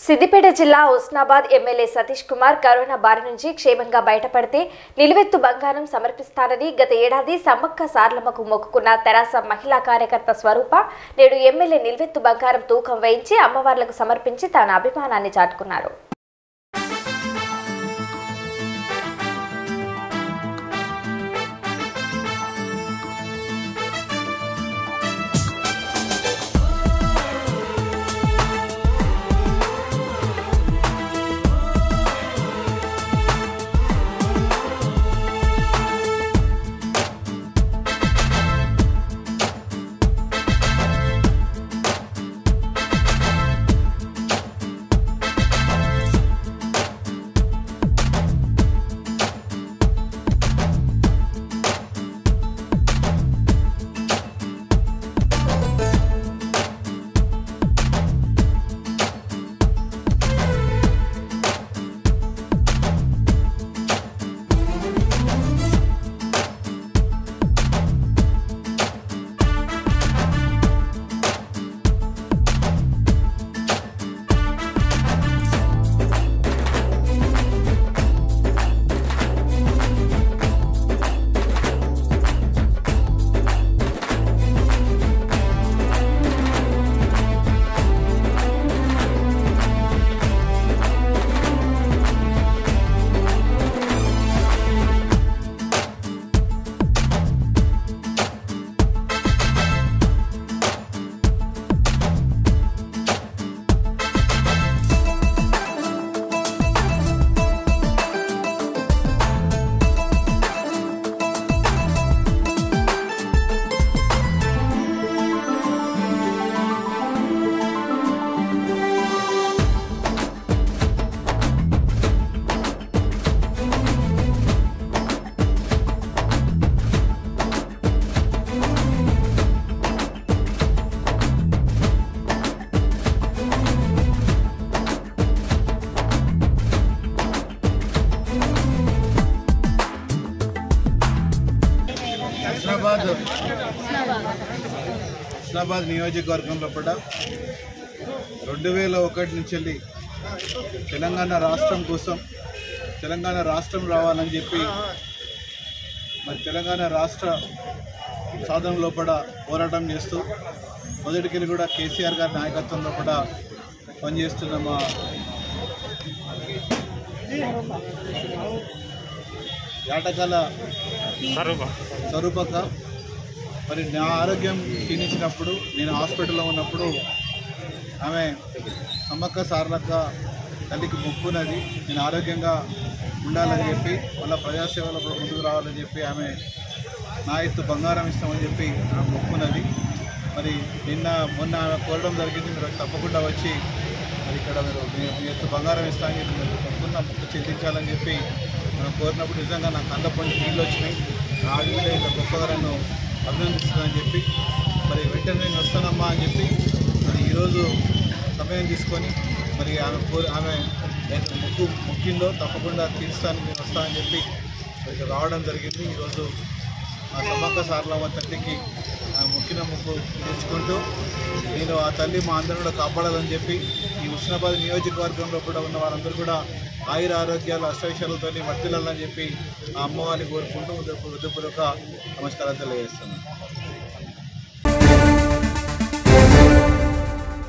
సిద్దిపేట జిల్లా Husnabad MLA Satish Kumar corona బారి నుంచి క్షేమంగా బయటపడితే నిలువెత్తు బంగారం సమర్పిస్తానని గత ఏడాది సమ్మక్క సార్లమ్మకు మొక్కుకున్న తెరాస మహిళా కార్యకర్త స్వరూప నేడు ఎమ్మెల్యే నిలువెత్తు బంగారం తూకం వేయించి అమ్మవార్లకు సమర్పించి తన అభిమానాన్ని చాటుకున్నారు హుస్నాబాద్ హుస్నాబాద్ నియోజకవర్గంలో కూడా రెండు వేల ఒకటి నుంచి వెళ్ళి తెలంగాణ రాష్ట్రం కోసం తెలంగాణ రాష్ట్రం రావాలని చెప్పి మరి తెలంగాణ రాష్ట్ర సాధన లోపల పోరాటం చేస్తూ మొదటికెళ్ళి కూడా కేసీఆర్ గారి నాయకత్వంలో కూడా పనిచేస్తున్న మా యాటకాల స్వరూపక మరి నా ఆరోగ్యం క్షీణించినప్పుడు నేను హాస్పిటల్లో ఉన్నప్పుడు ఆమె సమ్మక్క సార్లక్క తల్లికి మొక్కున్నది నేను ఆరోగ్యంగా ఉండాలని చెప్పి మళ్ళీ ప్రజాసేవలో కూడా ముందుకు రావాలని చెప్పి ఆమె నా ఎత్తు బంగారం ఇస్తామని చెప్పి ఆమె మొక్కున్నది మరి నిన్న మొన్న ఆమె కోరడం జరిగింది మీరు తప్పకుండా వచ్చి మరి ఇక్కడ మీరు మీ మీ ఎత్తు బంగారం ఇస్తామని చెప్పి మీరు మొక్కున్న మొక్కు చెల్లించాలని చెప్పి మనం కోరినప్పుడు నిజంగా నాకు కళ్ళపండి నీళ్ళు వచ్చినాయి నా ఆడపిల్ల ఇంత గొప్పగా నన్ను అభినందిస్తుందని చెప్పి మరి వెంటనే నేను వస్తానమ్మా అని చెప్పి మరి ఈరోజు సమయం తీసుకొని మరి ఆమె కోరి ఆమె ఏదైతే మొక్కు మొక్కిందో తప్పకుండా తీర్చడానికి నేను వస్తానని చెప్పి మరి ఇక్కడ రావడం జరిగింది ఈరోజు ఆ సమ్మక్క సార్లమ్మ తల్లికి ఆ మొక్కిన మొక్కు తెచ్చుకుంటూ నేను ఆ తల్లి మా అందరూ కూడా కాపాడాలని చెప్పి ఈ ఉస్నాబాద్ నియోజకవర్గంలో కూడా ఉన్న వారందరూ కూడా ఆయుర ఆరోగ్యాలు అష్టవిషయాలతో వర్తిల్లాలని చెప్పి ఆ అమ్మవారిని కోరుకుంటూ హృదయపూర్వక నమస్కారాలు తెలియజేస్తున్నాను